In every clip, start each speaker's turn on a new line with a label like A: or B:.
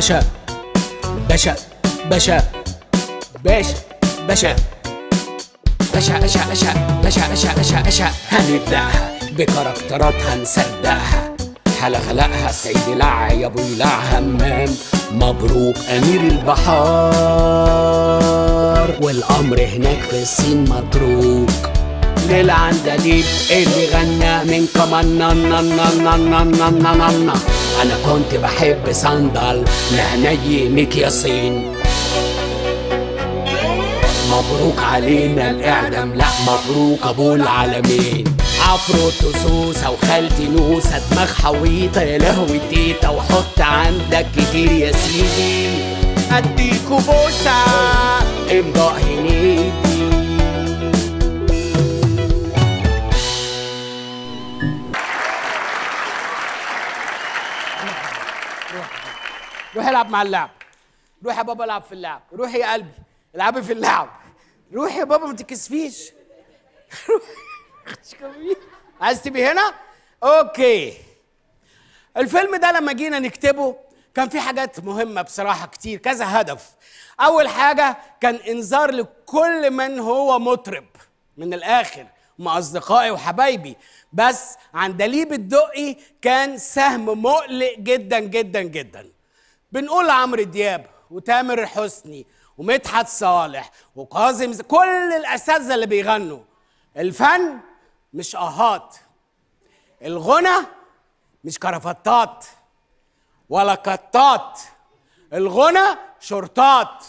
A: باشا باشا باشا باشا باشا باشا باشا باشا باشا باشا باشا باشا هنبدأها بكاركترات هنصدقها حالة خلقها السيد لع يا ابو يلع همام مبروك امير البحار والامر هناك في الصين متروك للعندليب اللي غنى من كمان نا نا نا نا نا نا نا نا نا. انا كنت بحب صندل لهنيمك يا صين مبروك علينا الاعدام لا مبروك ابو العالمين عفروت سوسه وخالتي نوسه دماغ حويطه يا لهوي تيتا وحط عندك كتير يا سيدي اديكوا بوسه امضاء هنيدي روح العب مع اللعب روح يا بابا العب في اللعب روح يا قلبي العبي في اللعب روح يا بابا ما تكسفيش روح. عايز تبقي هنا اوكي الفيلم ده لما جينا نكتبه كان في حاجات مهمة بصراحة كتير كذا هدف أول حاجة كان إنذار لكل من هو مطرب من الآخر هم أصدقائي وحبايبي بس عندليب الدقي كان سهم مقلق جدا جدا جدا بنقول عمرو دياب وتامر حسني ومدحت صالح وكاظم ز- كل الاساتذه اللي بيغنوا الفن مش اهات الغنى مش كرافتات ولا كتات الغنى شرطات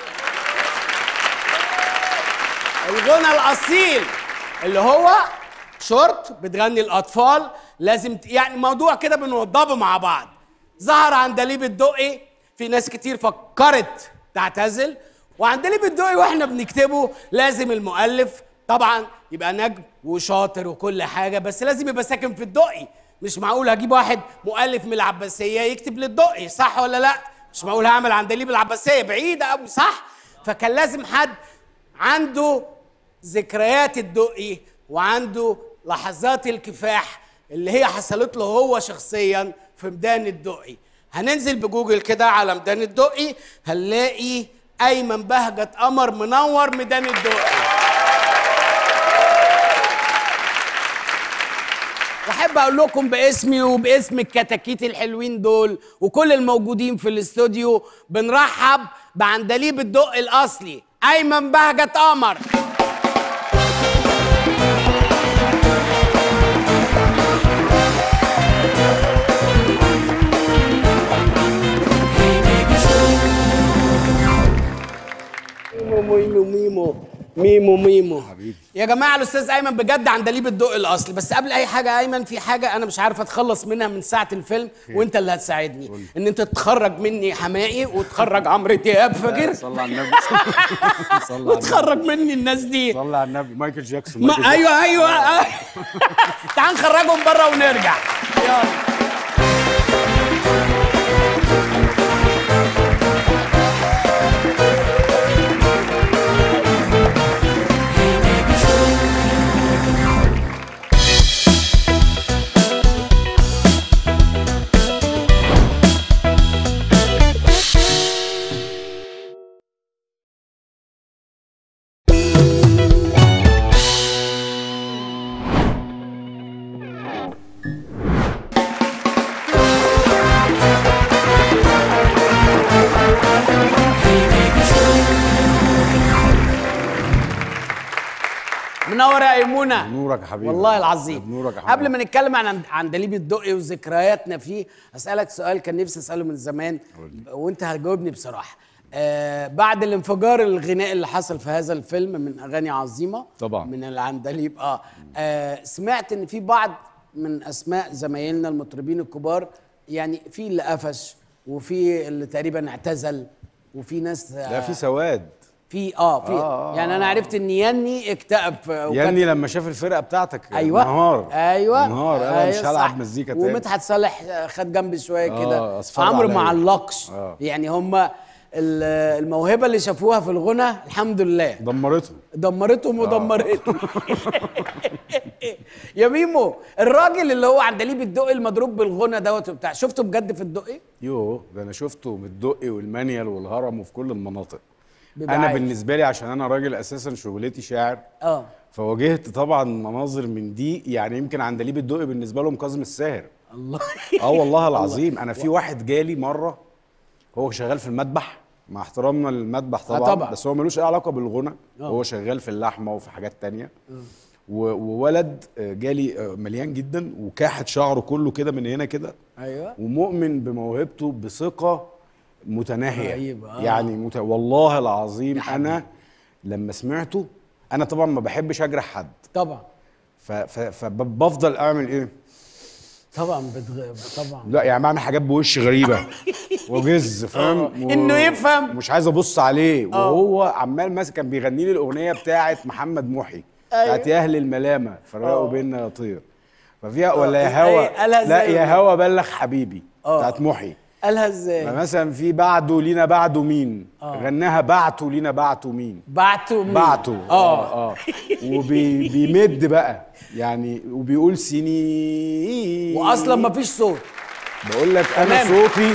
A: الغنى الاصيل اللي هو شورت بتغني الاطفال لازم ت... يعني موضوع كده بنوضبه مع بعض ظهر عندليب الدقي في ناس كتير فكرت تعتزل وعندليب الدقي واحنا بنكتبه لازم المؤلف طبعا يبقى نجم وشاطر وكل حاجه بس لازم يبقى ساكن في الدقي مش معقول هجيب واحد مؤلف من العباسيه يكتب للدقي صح ولا لا مش معقول هعمل عندليب العباسيه بعيده قوي صح فكان لازم حد عنده ذكريات الدقي وعنده لحظات الكفاح اللي هي حصلت له هو شخصيا في ميدان الدقي هننزل بجوجل كده على ميدان الدقي هنلاقي ايمن بهجت قمر منور ميدان الدقي واحب اقول لكم باسمي وباسم الكتاكيت الحلوين دول وكل الموجودين في الاستوديو بنرحب بعندليب الدق الاصلي ايمن بهجت قمر ميمو ميمو ميمو ميمو ميمو
B: حبيبي.
A: يا جماعه الاستاذ ايمن بجد عندليب الدق الاصلي بس قبل اي حاجه ايمن في حاجه انا مش عارف اتخلص منها من ساعه الفيلم وانت اللي هتساعدني ان انت تخرج مني حمائي وتخرج عمرو دياب فاكر
B: صلى على النبي صلى على النبي
A: وتخرج مني الناس دي
B: صلى على النبي مايكل جاكسون مايكل
A: ما ايوه ايوه تعال نخرجهم بره ونرجع يلا منور يا ايمونه
B: نورك يا حبيبي
A: والله العظيم
B: بنورك يا حبيبي
A: قبل ما نتكلم عن عندليب الدقي وذكرياتنا فيه اسالك سؤال كان نفسي اساله من زمان وانت هتجاوبني بصراحه آه بعد الانفجار الغنائي اللي حصل في هذا الفيلم من اغاني عظيمه
B: طبعا.
A: من العندليب آه, اه سمعت ان في بعض من اسماء زمايلنا المطربين الكبار يعني في اللي قفش وفي اللي تقريبا اعتزل وفي ناس
B: لا في سواد
A: في اه في
B: آه، آه،
A: يعني انا عرفت ان يني اكتئب وكان-
B: ياني لما شاف الفرقه بتاعتك
A: ايوه
B: نهار
A: ايوه
B: نهار انا مش
A: أيوة
B: هلعب
A: صح.
B: مزيكا تاني
A: ومدحت صالح خد جنبي شويه
B: آه،
A: كده
B: أصفر
A: عمرو
B: عليا.
A: ما علقش
B: آه.
A: يعني هم ال- الموهبه اللي شافوها في الغنى الحمد لله
B: دمرتهم
A: دمرتهم ودمرتهم يا ميمو الراجل اللي هو عندليب الدقي المضروب بالغنى دوت وبتاع شفته بجد في الدقي
B: يوه ده انا شفته من الدقي والمانيال والهرم وفي كل المناطق
A: بيبقى
B: انا
A: عايش.
B: بالنسبه لي عشان انا راجل اساسا شغلتي شاعر
A: اه
B: فواجهت طبعا مناظر من دي يعني يمكن عندليب الدقي بالنسبه لهم كاظم الساهر
A: الله
B: اه والله العظيم انا في واحد جالي مره هو شغال في المذبح مع احترامنا للمذبح طبعا,
A: طبعا.
B: بس هو ملوش اي علاقه بالغنى
A: آه.
B: هو شغال في اللحمه وفي حاجات تانية و- وولد آه، جالي آه، مليان جدا وكاحت شعره كله كده من هنا كده
A: ايوه
B: ومؤمن بموهبته بثقه متناهيه
A: رهيبة، آه.
B: يعني مت... والله العظيم انا لما سمعته انا طبعا ما بحبش اجرح حد
A: طبعا
B: ف... ف... فبفضل اعمل ايه
A: طبعا بتغ... طبعا
B: لا يعني بعمل حاجات بوش غريبه وجز فاهم و-
A: إنه يفهم.
B: مش عايز ابص عليه وهو عمال ماسك كان بيغني لي الاغنيه بتاعه محمد محي بتاعت يا اهل الملامه فرقوا بينا يا طير ففيها ولا يا
A: إيه،
B: هوا
A: قالها
B: لا
A: إزاي؟
B: يا هوا بلغ حبيبي
A: آه.
B: بتاعت محي
A: قالها ازاي
B: فمثلا في بعده لينا بعده مين غناها بعته لينا بعته مين
A: بعته مين؟
B: بعته
A: اه
B: اه وبيمد بقى يعني وبيقول سنين
A: واصلا ما فيش صوت
B: بقول لك انا
A: تمام.
B: صوتي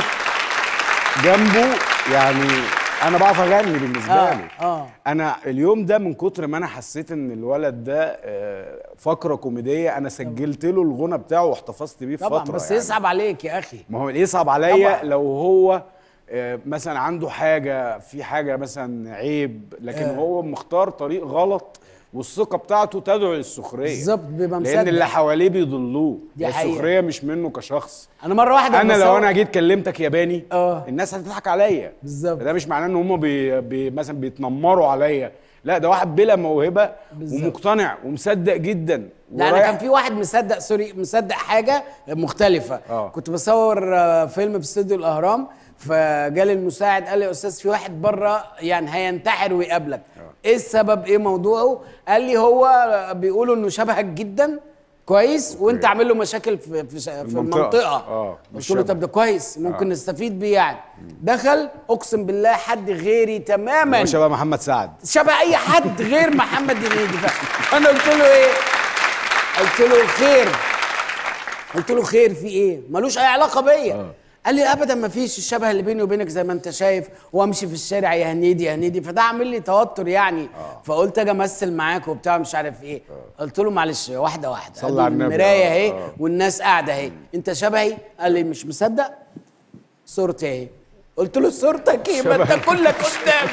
B: جنبه يعني انا بعرف اغني بالنسبه
A: آه،
B: لي
A: آه.
B: انا اليوم ده من كتر ما انا حسيت ان الولد ده آه، فقره كوميديه انا سجلت له الغنى بتاعه واحتفظت بيه في
A: طبعا
B: فتره
A: بس
B: يعني.
A: يصعب عليك يا اخي
B: ما هو يصعب عليا
A: طبعا.
B: لو هو آه، مثلا عنده حاجه في حاجه مثلا عيب لكن
A: آه.
B: هو مختار طريق غلط والثقه بتاعته تدعو للسخريه
A: بالظبط، بيبقى
B: لان
A: مصدق.
B: اللي حواليه بيضلوه
A: دي حقيقة.
B: السخريه مش منه كشخص
A: انا مره واحده
B: انا
A: لما
B: لو
A: صور-
B: انا جيت كلمتك ياباني
A: آه.
B: الناس هتضحك عليا
A: بالظبط.
B: ده مش معناه ان هم بي بي مثلا بيتنمروا عليا لا ده واحد بلا موهبه
A: بالظبط.
B: ومقتنع ومصدق جدا
A: لا انا
B: ورايح-
A: كان في واحد مصدق سوري مصدق حاجه مختلفه
B: آه.
A: كنت بصور آه، فيلم في استوديو الاهرام فجالي المساعد قال لي يا استاذ في واحد بره يعني هينتحر ويقابلك ايه السبب ايه موضوعه قال لي هو بيقولوا انه شبهك جدا كويس وانت عامل له مشاكل في في, ش- في
B: المنطقة.
A: المنطقه
B: آه، مش
A: قلت له
B: شبه.
A: طب ده كويس ممكن نستفيد بيه يعني دخل اقسم بالله حد غيري تماما
B: هو شبه محمد سعد
A: شبه اي حد غير محمد هنيدي فانا قلت له ايه قلت له خير قلت له خير في ايه ملوش اي علاقه بيا قال لي ابدا ما فيش الشبه اللي بيني وبينك زي ما انت شايف وامشي في الشارع يا هنيدي يا هنيدي فده عامل لي توتر يعني فقلت اجي امثل معاك وبتاع مش عارف ايه قلت له معلش واحده واحده
B: صلى
A: أدي
B: على النبي.
A: المرايه
B: آه،
A: اهي
B: آه.
A: والناس قاعده اهي انت شبهي قال لي مش مصدق صورتي اهي قلت له صورتك ايه ما انت كلك قدامي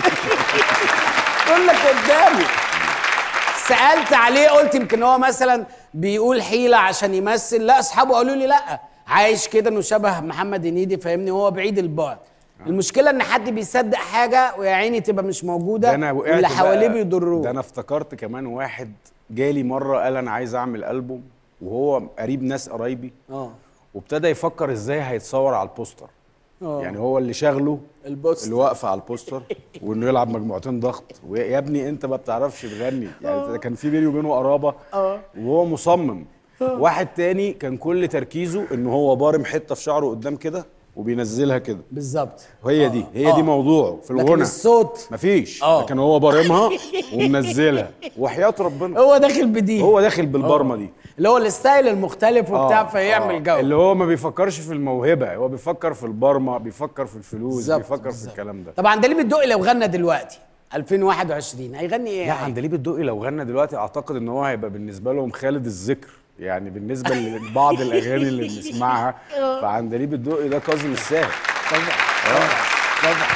A: كلك قدامي سالت عليه قلت يمكن هو مثلا بيقول حيله عشان يمثل لا اصحابه قالوا لي لا عايش كده انه شبه محمد هنيدي فاهمني وهو بعيد البعد المشكله ان حد بيصدق حاجه ويا عيني تبقى مش موجوده
B: ده انا وقعت
A: واللي
B: بقى-
A: حواليه
B: ده
A: بيضروه
B: انا افتكرت كمان واحد جالي مره قال انا عايز اعمل البوم وهو قريب ناس قرايبي
A: اه
B: وابتدى يفكر ازاي هيتصور على البوستر
A: اه
B: يعني هو اللي شاغله
A: البوست
B: اللي واقفه على البوستر وانه يلعب مجموعتين ضغط ويا ابني انت ما بتعرفش تغني يعني ده كان في بيني وبينه قرابه
A: اه.
B: وهو مصمم واحد تاني كان كل تركيزه ان هو بارم حته في شعره قدام كده وبينزلها كده
A: بالظبط
B: وهي دي هي
A: آه.
B: دي موضوعه في
A: لكن
B: الغنى
A: الصوت
B: مفيش
A: اه.
B: لكن هو بارمها ومنزلها وحياة ربنا
A: هو داخل بدي
B: هو داخل بالبرمه دي
A: اللي هو الستايل المختلف وبتاع
B: آه،
A: فيعمل
B: آه.
A: جو
B: اللي هو ما بيفكرش في الموهبه هو بيفكر في البرمه بيفكر في الفلوس
A: بالظبط،
B: بيفكر في
A: بالظبط.
B: الكلام ده
A: طب عندليب الدقي لو غنى دلوقتي 2021 هيغني ايه؟
B: لا
A: يعني؟
B: عندليب الدقي لو غنى دلوقتي اعتقد ان هو هيبقى بالنسبه لهم خالد الذكر يعني بالنسبه لبعض الاغاني اللي بنسمعها فعندليب الدقي ده كاظم الساهر
A: طبعا طبعا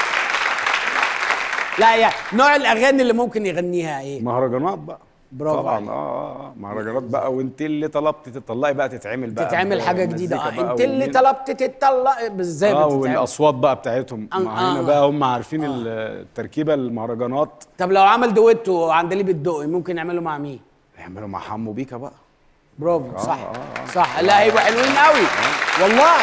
A: لا يعني نوع الاغاني اللي ممكن يغنيها ايه؟
B: مهرجانات بقى
A: برافو
B: طبعا
A: عليك.
B: اه اه اه مهرجانات بقى وانت اللي طلبتي تطلعي بقى تتعمل بقى
A: تتعمل حاجه
B: مزيكا
A: جديده اه
B: بقى
A: انت اللي
B: ومين-
A: طلبت تتطلق ازاي
B: اه
A: بتتعمل؟
B: والاصوات بقى بتاعتهم
A: آه،
B: ما هنا
A: آه.
B: بقى هم عارفين التركيبه المهرجانات
A: طب لو عمل دويتو عندليب الدقي ممكن يعمله مع مين؟
B: يعملوا مع حمو بيكا بقى
A: برافو صح صح لا هيبقوا حلوين قوي والله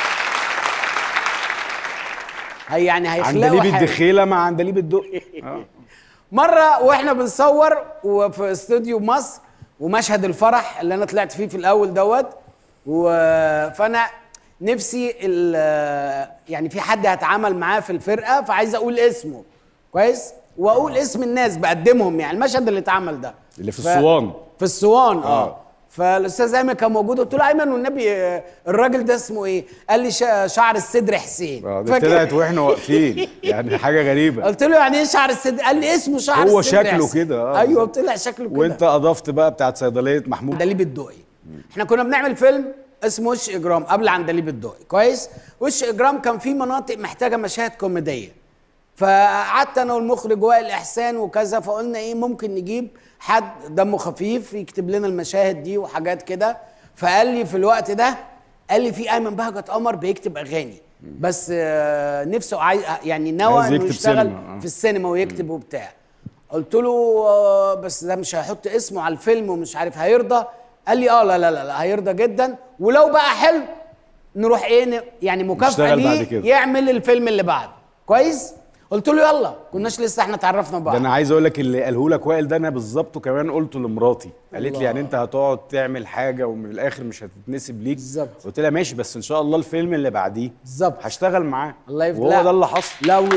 A: هي يعني هيخلقوا
B: عندليب
A: حاجة.
B: الدخيله مع عندليب الدقي اه
A: مره واحنا بنصور وفي استوديو مصر ومشهد الفرح اللي انا طلعت فيه في الاول دوت و... فانا نفسي ال- يعني في حد هتعامل معاه في الفرقه فعايز اقول اسمه كويس واقول اسم الناس بقدمهم يعني المشهد اللي اتعمل ده
B: اللي في
A: ف-
B: الصوان.
A: في الصوان اه,
B: آه.
A: فالاستاذ ايمن كان موجود قلت له ايمن والنبي آه، الراجل ده اسمه ايه؟ قال لي شا- شعر الصدر حسين
B: اه دي
A: فاكر؟
B: طلعت واحنا واقفين يعني حاجه غريبه
A: قلت له يعني ايه شعر الصدر؟ قال لي اسمه شعر
B: هو
A: الصدر
B: شكله
A: حسين.
B: كده، آه،
A: ايوه
B: بالظبط.
A: طلع شكله كده
B: وانت اضفت بقى بتاعت صيدليه محمود
A: عندليب الدقي احنا كنا بنعمل فيلم اسمه وش اجرام قبل عندليب الدقي كويس وش اجرام كان فيه مناطق محتاجه مشاهد كوميديه فقعدت انا والمخرج وائل احسان وكذا فقلنا ايه ممكن نجيب حد دمه خفيف يكتب لنا المشاهد دي وحاجات كده فقال لي في الوقت ده قال لي في ايمن بهجت قمر بيكتب اغاني بس آه، نفسه عايز يعني نوى
B: عايز
A: انه
B: يكتب
A: يشتغل
B: سينما، آه.
A: في السينما ويكتب وبتاع قلت له آه، بس ده مش هيحط اسمه على الفيلم ومش عارف هيرضى قال لي اه لا لا لا, لا هيرضى جدا ولو بقى حلو نروح ايه ن- يعني مكافاه
B: نشتغل بعد
A: ليه
B: كده.
A: يعمل الفيلم اللي بعده كويس قلت له يلا كناش لسه احنا اتعرفنا
B: ده
A: ببعض
B: انا عايز اقول لك اللي قاله لك وائل ده انا بالظبط وكمان قلته لمراتي قالت لي يعني انت هتقعد تعمل حاجه ومن الاخر مش هتتنسب ليك
A: بالظبط.
B: قلت لها ماشي بس ان شاء الله الفيلم اللي بعديه
A: بالظبط.
B: هشتغل معاه
A: الله يفتح
B: وهو ده اللي حصل
A: لو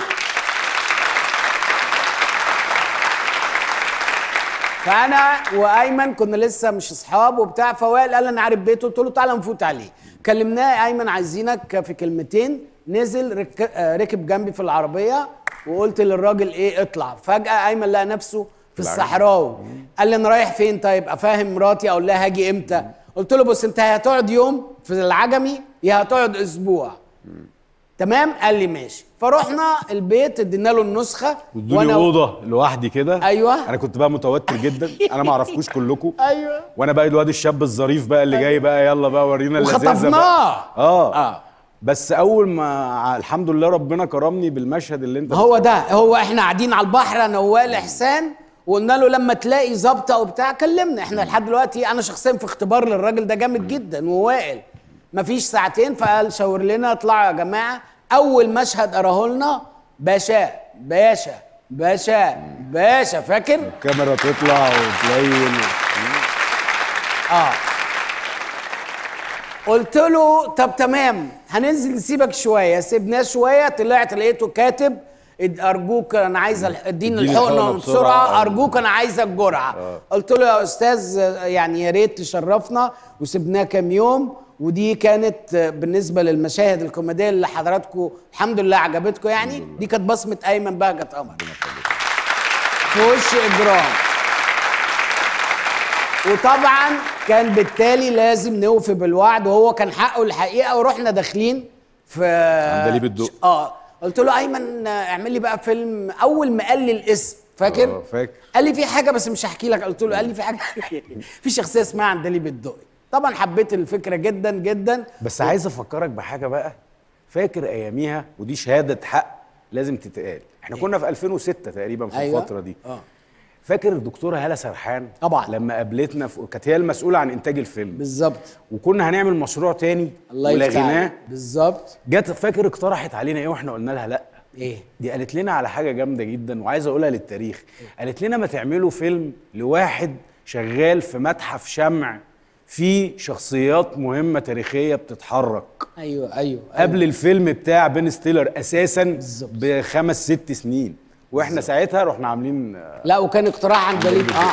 A: فانا وايمن كنا لسه مش اصحاب وبتاع فوائل قال انا عارف بيته قلت له تعالى نفوت عليه كلمناه ايمن عايزينك في كلمتين نزل رك... آه، ركب جنبي في العربيه وقلت للراجل ايه اطلع فجاه ايمن لقى نفسه في
B: العجمي.
A: الصحراوي قال لي انا رايح فين طيب افهم مراتي اقول لها هاجي امتى قلت له بص انت يا هتقعد يوم في العجمي يا هتقعد اسبوع تمام قال لي ماشي فرحنا البيت ادينا له النسخه
B: وادوني اوضه لوحدي كده
A: أيوة.
B: انا كنت بقى متوتر جدا انا ما اعرفكوش كلكم
A: ايوه
B: وانا بقى الواد الشاب الظريف بقى اللي جاي بقى يلا بقى ورينا اللذاذه بقى.
A: وخطفناه
B: اه
A: اه
B: بس اول ما الحمد لله ربنا كرمني بالمشهد اللي انت
A: هو ده هو احنا قاعدين على البحر انا ووائل احسان وقلنا له لما تلاقي ظابطه وبتاع كلمنا احنا لحد دلوقتي انا شخصيا في اختبار للراجل ده جامد جدا ووائل مفيش ساعتين فقال شاور لنا اطلعوا يا جماعه اول مشهد اراه لنا باشا باشا باشا باشا فاكر
B: الكاميرا تطلع وتليل
A: اه قلت له طب تمام هننزل نسيبك شويه سيبناه شويه طلعت لقيته كاتب اد- ارجوك انا عايز الح- اديني
B: اديني
A: الحقنه
B: الحقنة
A: بسرعه
B: بسرعة.
A: ارجوك انا عايز الجرعه قلت له يا استاذ يعني يا ريت تشرفنا وسبناه كام يوم ودي كانت بالنسبه للمشاهد الكوميديه اللي حضراتكم الحمد لله عجبتكم يعني دي كانت بصمه ايمن بهجت قمر في وش اجرام وطبعا كان بالتالي لازم نوفي بالوعد وهو كان حقه الحقيقه ورحنا داخلين في
B: عندليب الدق.
A: اه قلت له ايمن اعمل لي بقى فيلم اول ما قال لي الاسم فاكر
B: آه، فاكر.
A: قال لي في حاجه بس مش هحكي لك قلت له قال لي في حاجه في شخصيه اسمها عندليب الدقي طبعا حبيت الفكره جدا جدا
B: بس عايز افكرك بحاجه بقى فاكر اياميها ودي شهاده حق لازم تتقال احنا كنا في 2006 تقريبا في
A: أيوة.
B: الفتره دي
A: اه
B: فاكر الدكتوره هاله سرحان
A: طبعا.
B: لما قابلتنا في... كانت هي المسؤوله عن انتاج الفيلم
A: بالظبط
B: وكنا هنعمل مشروع تاني
A: الله يفتح
B: ولغيناه
A: عليك. بالظبط
B: جت فاكر اقترحت علينا ايه واحنا قلنا لها لا
A: ايه
B: دي قالت لنا على حاجه جامده جدا وعايز اقولها للتاريخ قالت لنا ما تعملوا فيلم لواحد شغال في متحف شمع فيه شخصيات مهمه تاريخيه بتتحرك
A: ايوه ايوه, أيوة.
B: قبل الفيلم بتاع بين ستيلر اساسا
A: بالظبط.
B: بخمس ست سنين واحنا ساعتها رحنا عاملين آه،
A: لا وكان اقتراح عندليب اه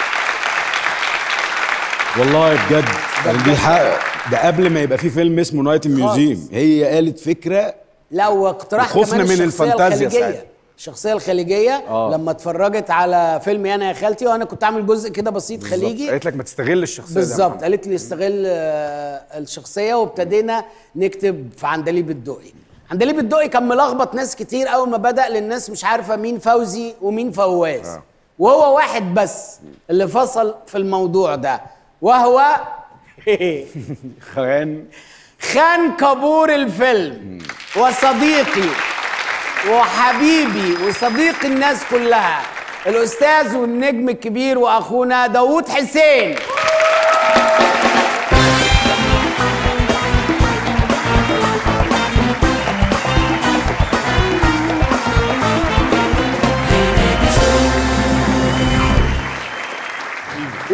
B: والله بجد
A: ده
B: دي
A: بجد.
B: حق ده قبل ما يبقى في فيلم اسمه نايت ميوزيوم هي قالت فكره
A: لا واقتراح
B: وخفنا
A: كمان
B: من
A: الشخصية
B: الفانتازيا
A: الخليجية.
B: ساعتها.
A: الشخصية الخليجية
B: آه.
A: لما اتفرجت على فيلم انا يا خالتي وانا كنت عامل جزء كده بسيط
B: بالظبط.
A: خليجي
B: قالت لك ما تستغل الشخصيه دي يا
A: بالظبط
B: محمد.
A: قالت لي استغل آه، الشخصية وابتدينا نكتب في عندليب الدقي عندليب الدقي كان ملخبط ناس كتير اول ما بدأ للناس مش عارفة مين فوزي ومين فواز
B: آه.
A: وهو واحد بس اللي فصل في الموضوع ده وهو
B: خان
A: خان كابور الفيلم وصديقي وحبيبي وصديق الناس كلها الاستاذ والنجم الكبير واخونا داوود حسين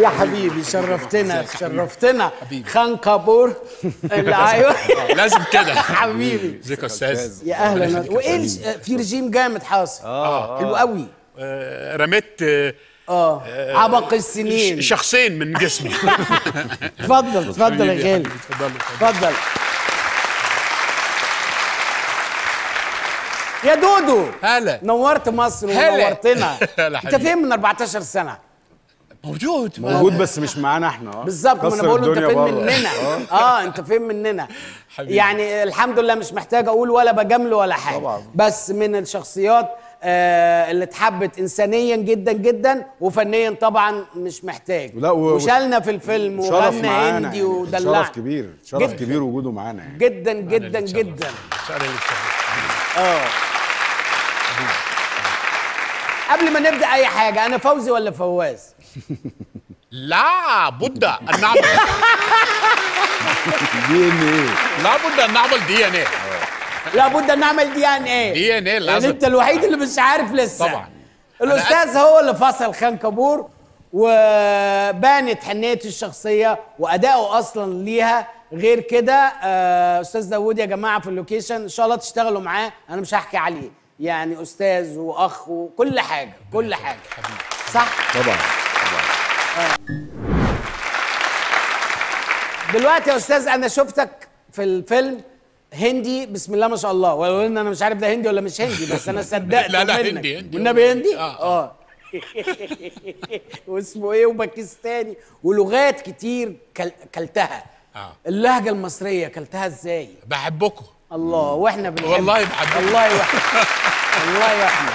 A: يا حبيبي شرفتنا شرفتنا
C: حبيبي.
A: خان كابور اللي ايوه
C: لازم كده
A: حبيبي
C: ازيك يا استاذ
A: يا اهلا وايه الش- في رجيم جامد حاصل اه حلو قوي
C: آه، رميت آه،
A: اه عبق السنين
C: ش- شخصين من جسمي
A: اتفضل اتفضل يا
C: حبيبي،
A: غالي
C: حبيبي، اتفضل اتفضل.
A: اتفضل يا دودو
C: هلا
A: نورت مصر
C: هلا.
A: ونورتنا
C: هلا
A: انت
C: حبيبي.
A: فين من 14 سنه
C: موجود
B: موجود بس مش معانا احنا اه
A: بالظبط ما انا
B: كسر
A: بقول له انت
B: الدنيا
A: فين
B: بره.
A: مننا اه انت فين مننا
C: حبيبي.
A: يعني الحمد لله مش محتاج اقول ولا بجامله ولا حاجه
B: طبعاً.
A: بس من الشخصيات آه اللي اتحبت انسانيا جدا جدا وفنيا طبعا مش محتاج
B: لا، و-
A: وشالنا في الفيلم
B: شرف
A: وغنى
B: معانا
A: هندي
B: يعني.
A: ودلعنا
B: شرف كبير شرف
A: جداً.
B: كبير وجوده معانا يعني
A: جدا
C: أنا
A: جدا
C: اللي اتشرف.
A: جدا
C: أنا اللي اتشرف.
A: اه قبل ما نبدا اي حاجه انا فوزي ولا فواز
C: لا بد ان نعمل
B: دي ان ايه
C: لا بد ان نعمل دي ان ايه
A: لابد ان نعمل دي ان ايه
C: دي ان ايه
A: يعني
C: لازم
A: انت الوحيد اللي مش عارف لسه
C: طبعاً.
A: الاستاذ هو اللي فصل خان كابور وبانت حنيه الشخصيه واداؤه اصلا ليها غير كده آه، استاذ داوود يا جماعه في اللوكيشن ان شاء الله تشتغلوا معاه انا مش هحكي عليه يعني استاذ واخ وكل حاجه كل حاجه صح
B: طبعا
A: دلوقتي يا استاذ انا شفتك في الفيلم هندي بسم الله ما شاء الله ولو ان انا مش عارف ده هندي ولا مش هندي بس انا صدقت
C: لا، لا،
A: منك.
C: هندي، هندي.
A: والنبي هندي
C: آه،
A: اه واسمه ايه وباكستاني ولغات كتير كل... كلتها
C: آه.
A: اللهجه المصريه كلتها ازاي
C: بحبكم
A: الله واحنا بنحب
C: والله بحبك.
A: والله واحنا والله واحنا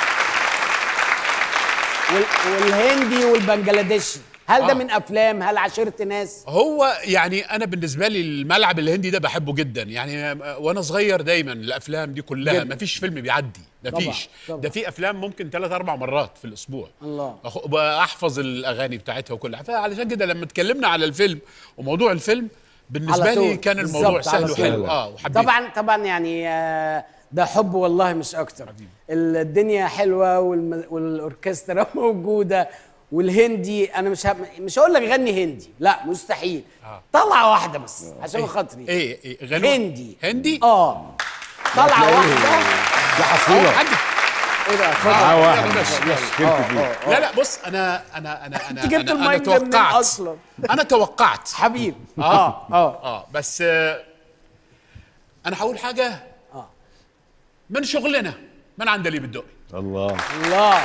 A: وال... والهندي والبنجلاديشي هل ده
C: آه.
A: من افلام هل عشرت ناس
C: هو يعني انا بالنسبه لي الملعب الهندي ده بحبه جدا يعني وانا صغير دايما الافلام دي كلها
A: جداً.
C: ما فيش فيلم بيعدي ما
A: طبعاً،
C: فيش
A: طبعاً.
C: ده في افلام ممكن ثلاث اربع مرات في الاسبوع
A: الله.
C: أخ- بحفظ الاغاني بتاعتها وكلها فعلشان كده لما اتكلمنا على الفيلم وموضوع الفيلم بالنسبه
A: على طول.
C: لي كان الموضوع
A: بالظبط، على
C: سهل
A: طول.
C: وحلو اه وحبيت
A: طبعا طبعا يعني آه، ده حب والله مش اكتر الدنيا حلوه والم... والاوركسترا موجوده والهندي انا مش ه... مش هقول لك غني هندي لا مستحيل
C: آه.
A: طلعه واحده بس عشان خاطري
C: ايه ايه غنوة؟
A: هندي
C: هندي
A: اه طلعه واحده
B: دي حصيله
C: حاجة.
A: ايه ده اتفضل
B: معاه واحد
C: لا،
B: مش
C: بس-
B: مشكلتي فيه
C: لا لا بص انا انا انا انا
A: انت جبت
C: أنا- أنا
A: المايك ده منين
C: توقعت
A: اصلا
C: انا توقعت
A: حبيبي
C: اه
A: اه اه
C: اه بس آه انا هقول حاجه
A: آه.
C: من شغلنا من عند اللي بالدقي
B: الله
A: الله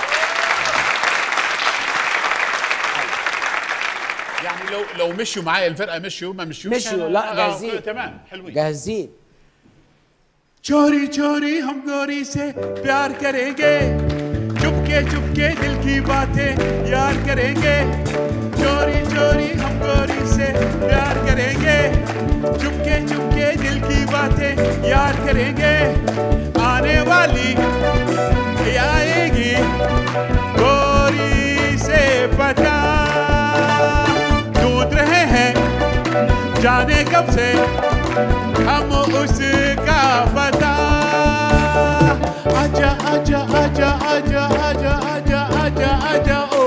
C: يعني لو لو مشوا معايا الفرقه مشوا ما مشوا
A: مشيوا، لا، جاهزين.
C: تمام حلوين
A: جاهزين
C: चोरी चोरी हम गोरी से प्यार करेंगे चुपके चुपके दिल की बातें यार करेंगे चोरी चोरी हम गोरी से प्यार करेंगे चुपके चुपके दिल की बातें यार करेंगे आने वाली आएगी गोरी से पता ढूंढ रहे हैं जाने कब से हम उसका पता आजा आजा आजा आजा आजा आजा आजा आजा ओ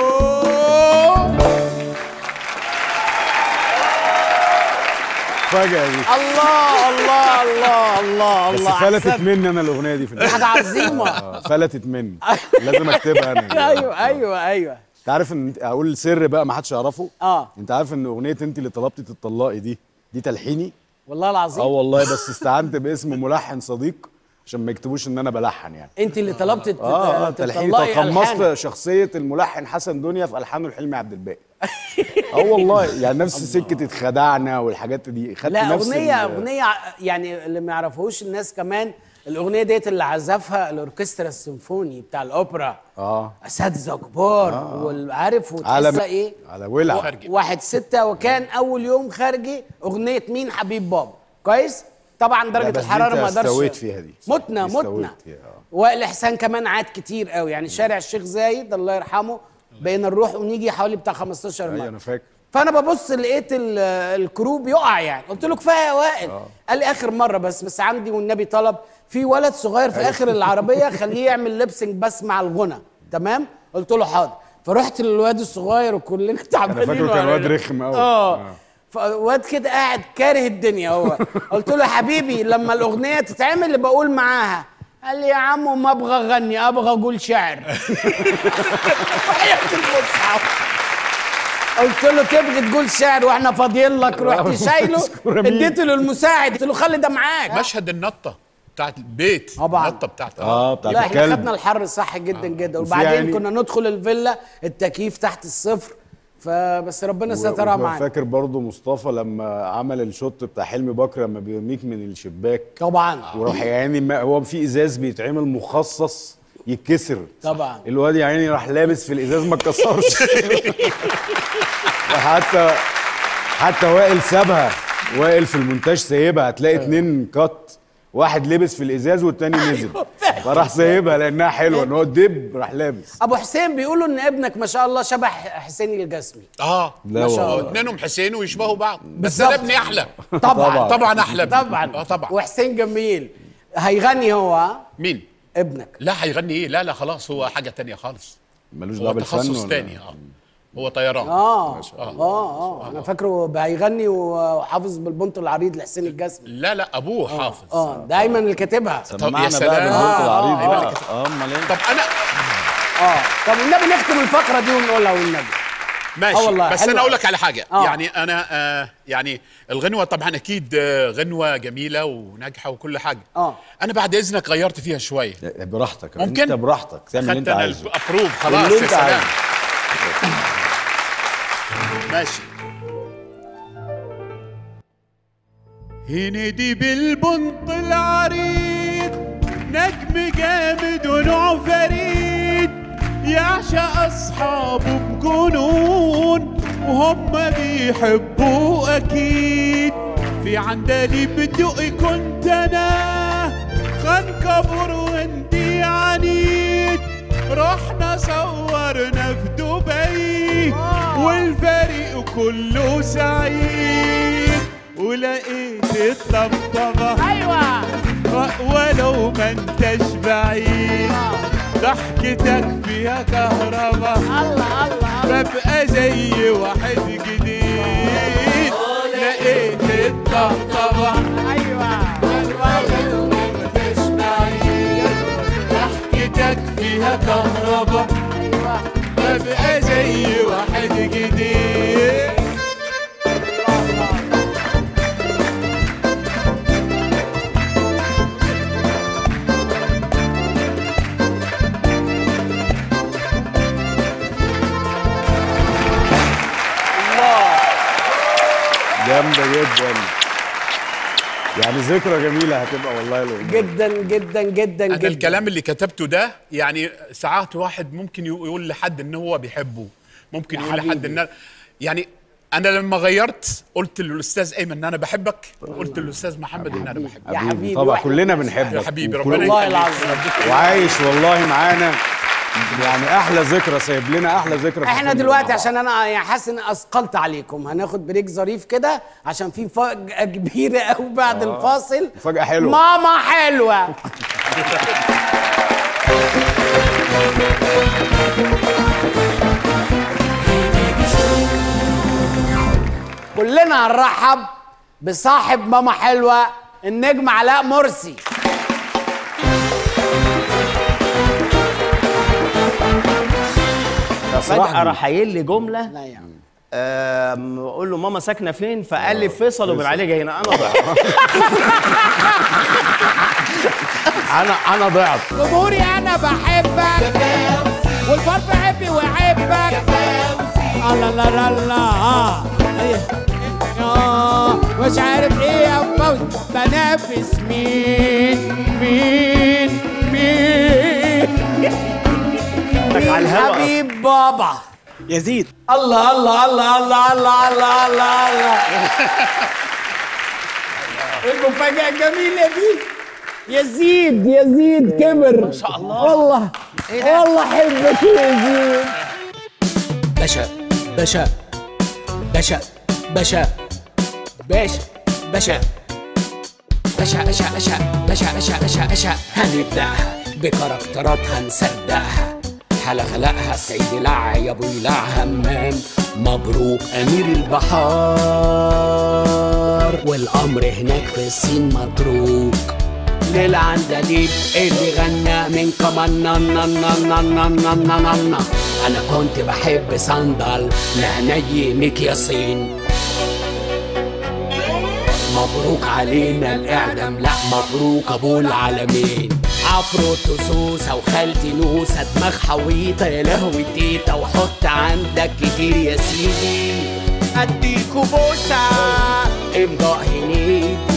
B: فجأة دي
A: الله الله الله الله
B: بس
A: الله
B: فلتت
A: أحسنت.
B: مني انا الاغنيه دي في
A: دي حاجه
B: الآخر.
A: عظيمه
B: آه، فلتت مني لازم اكتبها انا
A: ايوه ايوه ايوه
B: انت عارف ان اقول سر بقى ما حدش يعرفه
A: اه
B: انت عارف ان اغنيه انت اللي طلبتي تطلقي دي دي تلحيني
A: والله
B: اه
A: العظيم
B: والله بس استعنت باسم ملحن صديق عشان ما يكتبوش ان انا بلحن يعني
A: انت اللي طلبت تت-
B: اه اه تلحيني
A: تطلقي
B: تقمصت
A: ألحان.
B: شخصيه الملحن حسن دنيا في الحانه الحلمي عبد الباقي اه والله يعني نفس سكه اتخدعنا والحاجات دي خدت
A: لا
B: نفس
A: اغنيه
B: ال-
A: اغنيه ع- يعني اللي ما يعرفوش الناس كمان الاغنيه ديت اللي عزفها الاوركسترا السيمفوني بتاع الاوبرا
B: اه
A: اساتذه كبار والعارف
B: على
A: وتحسها ايه
B: على ولع
C: خارجي.
A: واحد ستة وكان اول يوم خارجي اغنيه مين حبيب بابا كويس طبعا
B: لا،
A: درجه
B: بس دي
A: الحراره
B: انت
A: ما اقدرش
B: استويت فيها دي.
A: متنا
B: دي استويت
A: متنا
B: فيها، آه.
A: وائل احسان كمان عاد كتير قوي يعني شارع الشيخ زايد الله يرحمه بقينا نروح ونيجي حوالي بتاع 15
B: ايوه
A: مره
B: انا فاكر
A: فانا ببص لقيت ال- الكرو بيقع يعني قلت له كفايه يا وائل قال لي اخر مره بس بس عندي والنبي طلب في ولد صغير في اخر العربيه خليه يعمل لبسنج بس مع الغنى تمام قلت له حاضر فرحت للواد الصغير وكلنا تعبانين
B: فاكره كان
A: وعلى-
B: واد رخم أوي.
A: اه
B: آه.
A: فواد كده قاعد كاره الدنيا هو قلت له يا حبيبي لما الاغنيه تتعمل اللي بقول معاها قال لي يا عمو ما ابغى اغني ابغى اقول شعر وحياة المصحف قلت له تبغي تقول شعر واحنا فاضيين لك رحت شايله
B: مذكورة مين؟
A: اديته للمساعد قلت له خلي ده معاك
C: مشهد النطه بتاعت البيت
A: طبعاً.
C: النطه بتاعت
B: اه بتاعت
A: لا احنا
B: الكلب
A: خدنا الحر صح جدا جدا
B: وفي
A: وبعدين
B: يعني-
A: كنا ندخل الفيلا التكييف تحت الصفر فبس ربنا سترها
B: و-
A: معانا
B: فاكر برضو مصطفى لما عمل الشوت بتاع حلمي بكر لما بيرميك من الشباك
A: طبعا
B: وراح يعني ما هو في ازاز بيتعمل مخصص يتكسر
A: طبعا
B: الواد يا عيني راح لابس في الازاز ما اتكسرش حتى حتى وائل سابها وائل في المونتاج سايبها هتلاقي اتنين كات واحد لبس في الازاز والتاني نزل فراح سايبها لانها حلوه ان هو دب راح لابس
A: ابو حسين بيقولوا ان ابنك ما شاء الله شبه حسين الجسمي
C: اه
B: لا
A: ما شاء
B: والله.
A: الله.
C: اتنينهم حسين ويشبهوا بعض بس
A: بالظبط.
C: انا ابني احلى
A: طبعا
C: طبعا احلى
A: طبعا
C: اه طبعا
A: وحسين جميل هيغني هو
C: مين
A: ابنك
C: لا هيغني ايه لا لا خلاص هو حاجه تانية خالص
B: ملوش
C: هو
B: دعوه بالفن
C: تخصص
B: ولا-
C: تاني اه هو طيران
A: اه
C: شاء
A: اه
C: الله.
A: اه انا فاكره هيغني وحافظ بالبنط العريض لحسين الجسمي
C: لا لا ابوه حافظ
A: اه ده ايمن اللي كاتبها
C: طب يا
B: سمعنا بقى
C: سلام.
B: بالبنط
A: آه،
B: العريض
A: آه،
B: بقى اه امال ايه
C: طب انا
A: اه طب والنبي نختم الفقره دي ونقولها والنبي
C: ماشي
A: آه والله،
C: بس
A: حلوة.
C: انا اقول لك على حاجه
A: آه.
C: يعني انا آه يعني الغنوه طبعا اكيد آه غنوه جميله وناجحه وكل حاجه
A: آه.
C: انا بعد اذنك غيرت فيها شويه
B: براحتك
C: ممكن؟
B: انت براحتك تعمل اللي
C: خدت
B: انت
C: انا
B: عايزه
C: الابروف خلاص
B: اللي
C: يا
B: انت
C: سلام
B: عايزه.
C: ماشي هندي بالبنط العريض نجم جامد ونوع فريد يعشق اصحابه بجنون وهم بيحبوه اكيد في عندليب بدقي كنت انا خنكبر وندي عنيد رحنا صورنا في دبي والفريق كله سعيد ولقيت الطبطبة
A: ايوه
C: ولو ما انتش بعيد ضحكتك فيها كهربا
A: الله الله
C: ببقى زي واحد جديد لقيت الطبطبة
A: ايوه
C: ولو ما انتش بعيد ضحكتك فيها كهربا ببقى زي واحد جديد
B: جامده جدا يعني ذكرى جميله هتبقى والله الاغنيه
A: جدا جدا جدا
C: انا
A: جدا
C: الكلام اللي كتبته ده يعني ساعات واحد ممكن يقول لحد ان هو بيحبه ممكن
A: يا
C: يقول لحد
A: حبيبي.
C: ان أنا- يعني انا لما غيرت قلت للاستاذ ايمن ان انا بحبك وقلت للاستاذ محمد ان انا بحبك
A: يا حبيبي
B: طبعا
A: واحد
B: كلنا
A: من
B: بنحبك
C: يا حبيبي
B: وكل-
C: ربنا
A: والله
C: يخليك.
A: العظيم
B: وعايش والله معانا يعني احلى ذكرى سايب لنا احلى ذكرى في
A: احنا
B: الفيلم
A: دلوقتي
B: مع بعض.
A: عشان انا يعني حاسس ان اثقلت عليكم هناخد بريك ظريف كده عشان في فجأة كبيرة قوي بعد الفاصل
B: مفاجأة حلوة.
A: ماما حلوة كلنا هنرحب بصاحب ماما حلوة النجم علاء مرسي
B: أفرحني.
D: فجأة راح قايل لي جملة
A: لا يا عم
D: آم، اقول له ماما ساكنه فين فقال لي في فيصل وبن علي هنا انا ضعت
B: انا انا ضعت
A: جمهوري انا بحبك والفرد بحبي ويحبك الله لا لا لا آه. إيه. آه. مش عارف ايه يا فوز بنافس مين مين مين
D: على الهوا
A: حبيب بابا
E: يزيد
A: الله الله الله الله الله الله الله الله المفاجأة الجميلة دي يزيد يزيد كبر ما شاء الله والله والله حبك يا يزيد باشا باشا باشا باشا باشا باشا باشا باشا باشا باشا باشا باشا باشا هنبدأها بكاركترات هنصدقها الحالة خلقها السيد لع يا ابو يلع همام مبروك امير البحار والامر هناك في الصين متروك للعندليب اللي غنى من كمان نا نا نا نا نا نا نا نا نا. انا كنت بحب صندل لهنيمك يا صين مبروك علينا الاعدام لا مبروك ابو العالمين عفروتو سوسة وخالتي نوسة دماغ حويطة يا لهوي تيتا وحط عندك كتير يا سيدي اديكوا بوسة امضاء هنيد